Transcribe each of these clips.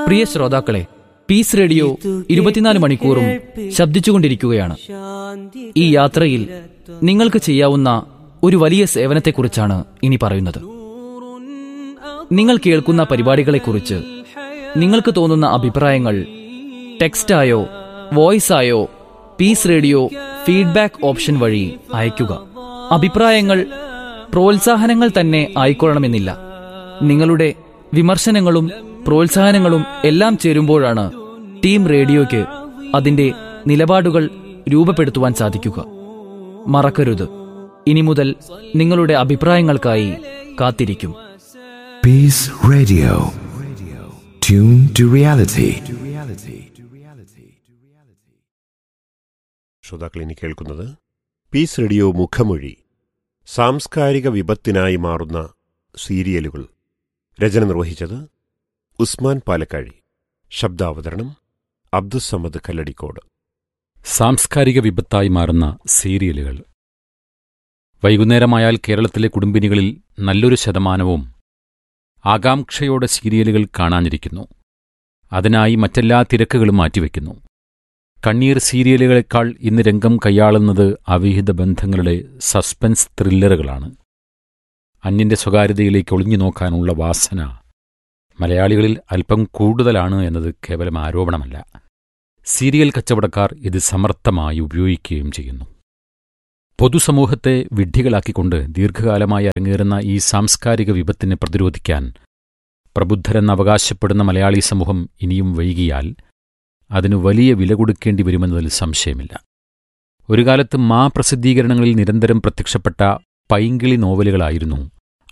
പ്രിയ ശ്രോതാക്കളെ piece radio ഇരുപത്തിനാല് മണിക്കൂറും ശബ്ദിച്ചുകൊണ്ടിരിക്കുകയാണ് ഈ യാത്രയിൽ നിങ്ങൾക്ക് ചെയ്യാവുന്ന ഒരു വലിയ സേവനത്തെക്കുറിച്ചാണ് ഇനി പറയുന്നത് നിങ്ങൾ കേൾക്കുന്ന പരിപാടികളെക്കുറിച്ച് നിങ്ങൾക്ക് തോന്നുന്ന അഭിപ്രായങ്ങൾ ടെക്സ്റ്റായോ വോയിസായോ പീസ് റേഡിയോ ഫീഡ്ബാക്ക് ഓപ്ഷൻ വഴി അയയ്ക്കുക അഭിപ്രായങ്ങൾ പ്രോത്സാഹനങ്ങൾ തന്നെ ആയിക്കൊള്ളണമെന്നില്ല നിങ്ങളുടെ വിമർശനങ്ങളും പ്രോത്സാഹനങ്ങളും എല്ലാം ചേരുമ്പോഴാണ് ടീം റേഡിയോയ്ക്ക് അതിന്റെ നിലപാടുകൾ രൂപപ്പെടുത്തുവാൻ സാധിക്കുക മറക്കരുത് ഇനി മുതൽ നിങ്ങളുടെ അഭിപ്രായങ്ങൾക്കായി കാത്തിരിക്കും Peace Radio. Tune to reality. ശ്രോതാക്കൾ ഇനി കേൾക്കുന്നത് പീസ് റേഡിയോ മുഖമൊഴി സാംസ്കാരിക വിപത്തിനായി മാറുന്ന സീരിയലുകൾ രചന നിർവഹിച്ചത് ഉസ്മാൻ പാലക്കാഴി ശബ്ദാവതരണം അബ്ദുസമദ് കല്ലടിക്കോട് സാംസ്കാരിക വിപത്തായി മാറുന്ന സീരിയലുകൾ വൈകുന്നേരമായാൽ കേരളത്തിലെ കുടുംബിനികളിൽ നല്ലൊരു ശതമാനവും ആകാംക്ഷയോടെ സീരിയലുകൾ കാണാനിരിക്കുന്നു അതിനായി മറ്റെല്ലാ തിരക്കുകളും മാറ്റിവെക്കുന്നു കണ്ണീർ സീരിയലുകളെക്കാൾ ഇന്ന് രംഗം കൈയാളുന്നത് അവിഹിത ബന്ധങ്ങളുടെ സസ്പെൻസ് ത്രില്ലറുകളാണ് അന്യന്റെ സ്വകാര്യതയിലേക്ക് ഒളിഞ്ഞു നോക്കാനുള്ള വാസന മലയാളികളിൽ അല്പം കൂടുതലാണ് എന്നത് കേവലം ആരോപണമല്ല സീരിയൽ കച്ചവടക്കാർ ഇത് സമർത്ഥമായി ഉപയോഗിക്കുകയും ചെയ്യുന്നു പൊതുസമൂഹത്തെ വിഡ്ഢികളാക്കിക്കൊണ്ട് ദീർഘകാലമായി അരങ്ങേറുന്ന ഈ സാംസ്കാരിക വിപത്തിനെ പ്രതിരോധിക്കാൻ പ്രബുദ്ധരെന്ന് അവകാശപ്പെടുന്ന മലയാളി സമൂഹം ഇനിയും വൈകിയാൽ അതിനു വലിയ വില കൊടുക്കേണ്ടി വരുമെന്നതിൽ സംശയമില്ല ഒരു കാലത്ത് മാ പ്രസിദ്ധീകരണങ്ങളിൽ നിരന്തരം പ്രത്യക്ഷപ്പെട്ട പൈങ്കിളി നോവലുകളായിരുന്നു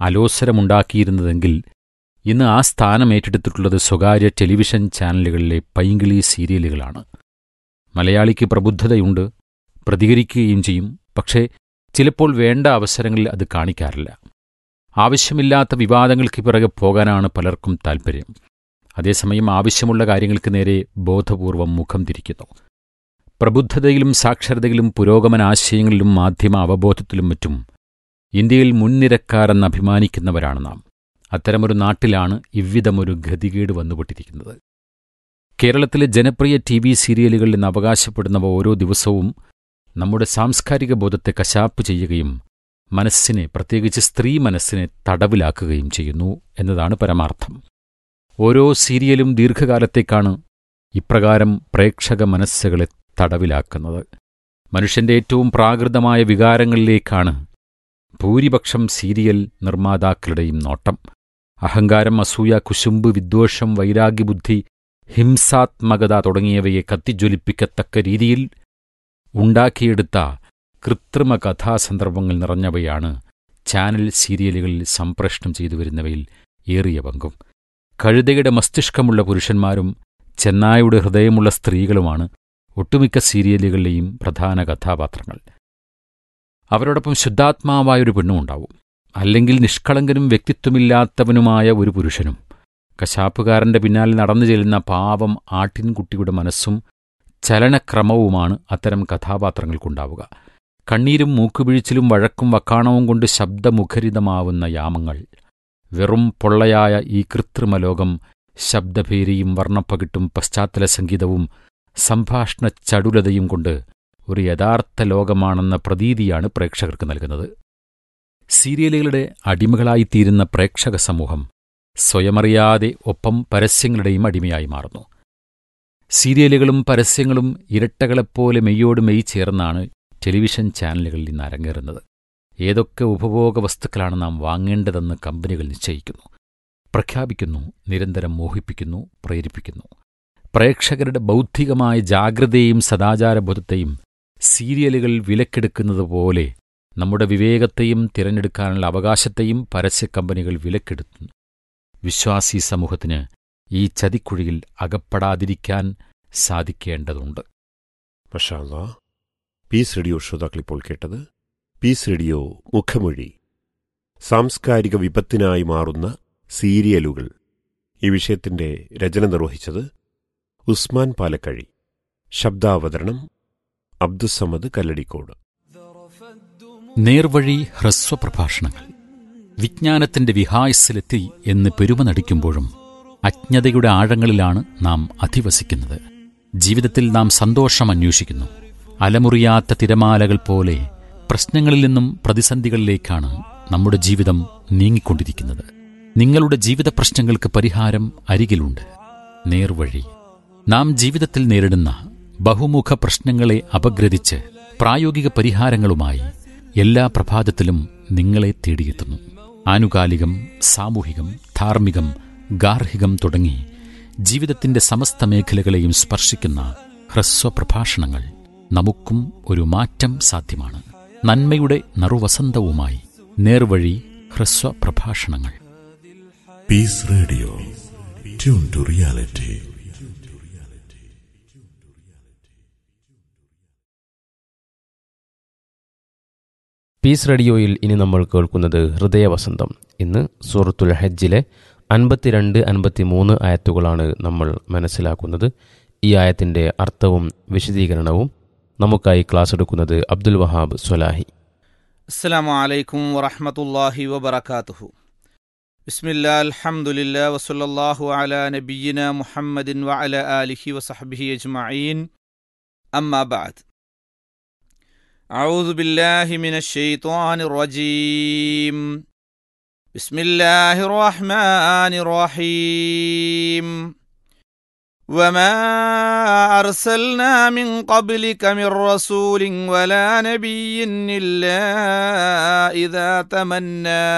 അലോസരമുണ്ടാക്കിയിരുന്നതെങ്കിൽ ഇന്ന് ആ സ്ഥാനം ഏറ്റെടുത്തിട്ടുള്ളത് സ്വകാര്യ ടെലിവിഷൻ ചാനലുകളിലെ പൈങ്കിളി സീരിയലുകളാണ് മലയാളിക്ക് പ്രബുദ്ധതയുണ്ട് പ്രതികരിക്കുകയും ചെയ്യും പക്ഷേ ചിലപ്പോൾ വേണ്ട അവസരങ്ങളിൽ അത് കാണിക്കാറില്ല ആവശ്യമില്ലാത്ത വിവാദങ്ങൾക്ക് പിറകെ പോകാനാണ് പലർക്കും താൽപ്പര്യം അതേസമയം ആവശ്യമുള്ള കാര്യങ്ങൾക്ക് നേരെ ബോധപൂർവം മുഖം തിരിക്കുന്നു പ്രബുദ്ധതയിലും സാക്ഷരതയിലും പുരോഗമനാശയങ്ങളിലും മാധ്യമ അവബോധത്തിലും മറ്റും ഇന്ത്യയിൽ മുൻനിരക്കാരെന്ന് അഭിമാനിക്കുന്നവരാണ് നാം അത്തരമൊരു നാട്ടിലാണ് ഇவ்விധമൊരു ഗതികേട് വന്നുപെട്ടിരിക്കുന്നത് കേരളത്തിലെ ജനപ്രിയ ടി വി സീരിയലുകളിൽ നിന്ന് അവകാശപ്പെടുന്നവ ഓരോ ദിവസവും നമ്മുടെ സാംസ്കാരിക ബോധത്തെ കശാപ്പ് ചെയ്യുകയും മനസ്സിനെ പ്രത്യേകിച്ച് സ്ത്രീ മനസ്സിനെ തടവിലാക്കുകയും ചെയ്യുന്നു എന്നതാണ് പരമാർത്ഥം ഓരോ സീരിയലും ദീർഘകാലത്തേക്കാണ് ഇപ്രകാരം പ്രേക്ഷക മനസ്സുകളെ തടവിലാക്കുന്നത് മനുഷ്യന്റെ ഏറ്റവും പ്രാകൃതമായ വികാരങ്ങളിലേക്കാണ് ഭൂരിപക്ഷം സീരിയൽ നിർമ്മാതാക്കളുടെയും നോട്ടം അഹങ്കാരം അസൂയ കുശുമ്പ് വിദ്വേഷം വൈരാഗ്യബുദ്ധി ഹിംസാത്മകത തുടങ്ങിയവയെ കത്തിജ്വലിപ്പിക്കത്തക്ക രീതിയിൽ ഉണ്ടാക്കിയെടുത്ത കൃത്രിമ കഥാസന്ദർഭങ്ങൾ നിറഞ്ഞവയാണ് ചാനൽ സീരിയലുകളിൽ സംപ്രേഷണം ചെയ്തു വരുന്നവയിൽ ഏറിയ പങ്കും കഴുതയുടെ മസ്തിഷ്കമുള്ള പുരുഷന്മാരും ചെന്നായുടെ ഹൃദയമുള്ള സ്ത്രീകളുമാണ് ഒട്ടുമിക്ക സീരിയലുകളിലെയും പ്രധാന കഥാപാത്രങ്ങൾ അവരോടൊപ്പം ശുദ്ധാത്മാവായൊരു പെണ്ണും ഉണ്ടാവും അല്ലെങ്കിൽ നിഷ്കളങ്കനും വ്യക്തിത്വമില്ലാത്തവനുമായ ഒരു പുരുഷനും കശാപ്പുകാരന്റെ പിന്നാലെ നടന്നു ചെല്ലുന്ന പാവം ആട്ടിൻകുട്ടിയുടെ മനസ്സും ചലനക്രമവുമാണ് അത്തരം കഥാപാത്രങ്ങൾക്കുണ്ടാവുക കണ്ണീരും മൂക്കുപിഴിച്ചിലും വഴക്കും വക്കാണവും കൊണ്ട് ശബ്ദമുഖരിതമാവുന്ന യാമങ്ങൾ വെറും പൊള്ളയായ ഈ കൃത്രിമ ലോകം ശബ്ദഭേരിയും വർണ്ണപ്പകിട്ടും പശ്ചാത്തല സംഗീതവും സംഭാഷണ ചടുലതയും കൊണ്ട് ഒരു യഥാർത്ഥ ലോകമാണെന്ന പ്രതീതിയാണ് പ്രേക്ഷകർക്ക് നൽകുന്നത് സീരിയലുകളുടെ അടിമകളായിത്തീരുന്ന പ്രേക്ഷക സമൂഹം സ്വയമറിയാതെ ഒപ്പം പരസ്യങ്ങളുടെയും അടിമയായി മാറുന്നു സീരിയലുകളും പരസ്യങ്ങളും ഇരട്ടകളെപ്പോലെ മെയ്യോട് മെയ് ചേർന്നാണ് ടെലിവിഷൻ ചാനലുകളിൽ ഇന്ന് അരങ്ങേറുന്നത് ഏതൊക്കെ ഉപഭോഗ വസ്തുക്കളാണ് നാം വാങ്ങേണ്ടതെന്ന് കമ്പനികൾ നിശ്ചയിക്കുന്നു പ്രഖ്യാപിക്കുന്നു നിരന്തരം മോഹിപ്പിക്കുന്നു പ്രേരിപ്പിക്കുന്നു പ്രേക്ഷകരുടെ ബൗദ്ധികമായ ജാഗ്രതയെയും സദാചാരബോധത്തെയും സീരിയലുകൾ വിലക്കെടുക്കുന്നത് നമ്മുടെ വിവേകത്തെയും തിരഞ്ഞെടുക്കാനുള്ള അവകാശത്തെയും പരസ്യക്കമ്പനികൾ വിലക്കെടുത്തുന്നു വിശ്വാസി സമൂഹത്തിന് ഈ ചതിക്കുഴിയിൽ അകപ്പെടാതിരിക്കാൻ സാധിക്കേണ്ടതുണ്ട് മഷാല്ല പീസ് റേഡിയോ ശ്രോതാക്കൾ ഇപ്പോൾ കേട്ടത് പീസ് റേഡിയോ മുഖമൊഴി സാംസ്കാരിക വിപത്തിനായി മാറുന്ന സീരിയലുകൾ ഈ വിഷയത്തിന്റെ രചന നിർവഹിച്ചത് ഉസ്മാൻ പാലക്കഴി ശബ്ദാവതരണം അബ്ദുസമദ് കല്ലടിക്കോട് നേർവഴി ഹ്രസ്വ പ്രഭാഷണങ്ങൾ വിജ്ഞാനത്തിന്റെ വിഹായസിലെത്തി എന്ന് പെരുമ നടിക്കുമ്പോഴും അജ്ഞതയുടെ ആഴങ്ങളിലാണ് നാം അധിവസിക്കുന്നത് ജീവിതത്തിൽ നാം സന്തോഷം അന്വേഷിക്കുന്നു അലമുറിയാത്ത തിരമാലകൾ പോലെ പ്രശ്നങ്ങളിൽ നിന്നും പ്രതിസന്ധികളിലേക്കാണ് നമ്മുടെ ജീവിതം നീങ്ങിക്കൊണ്ടിരിക്കുന്നത് നിങ്ങളുടെ ജീവിത പ്രശ്നങ്ങൾക്ക് പരിഹാരം അരികിലുണ്ട് നേർവഴി നാം ജീവിതത്തിൽ നേരിടുന്ന ബഹുമുഖ പ്രശ്നങ്ങളെ അപഗ്രഥിച്ച് പ്രായോഗിക പരിഹാരങ്ങളുമായി എല്ലാ പ്രഭാതത്തിലും നിങ്ങളെ തേടിയെത്തുന്നു ആനുകാലികം സാമൂഹികം ധാർമ്മികം ഗാർഹികം തുടങ്ങി ജീവിതത്തിന്റെ സമസ്ത മേഖലകളെയും സ്പർശിക്കുന്ന ഹ്രസ്വ പ്രഭാഷണങ്ങൾ നമുക്കും ഒരു മാറ്റം സാധ്യമാണ് നന്മയുടെ നറുവസന്തവുമായി നേർവഴി ഹ്രസ്വ പ്രഭാഷണങ്ങൾ Peace Radio. Tune to reality. Peace റേഡിയോയിൽ ഇനി നമ്മൾ കേൾക്കുന്നത് ഹൃദയവസന്തം ഇന്ന് സൂറത്തുൽ ഹജ്ജിലെ അൻപത്തിരണ്ട് അൻപത്തിമൂന്ന് ആയത്തുകളാണ് നമ്മൾ മനസ്സിലാക്കുന്നത് ഈ ആയത്തിൻ്റെ അർത്ഥവും വിശദീകരണവും നമുക്കായി ക്ലാസ് എടുക്കുന്നത് അബ്ദുൽ വഹാബ് സ്വലാഹി السلام عليكم ورحمة الله وبركاته بسم الله الحمد لله وصلى الله على نبينا محمد وعلى آله وصحبه أجمعين أما بعد أعوذ بالله من الشيطان الرجيم بسم الله الرحمن الرحيم وما أرسلنا من قبلك من رسول ولا نبي إلا إذا تمنى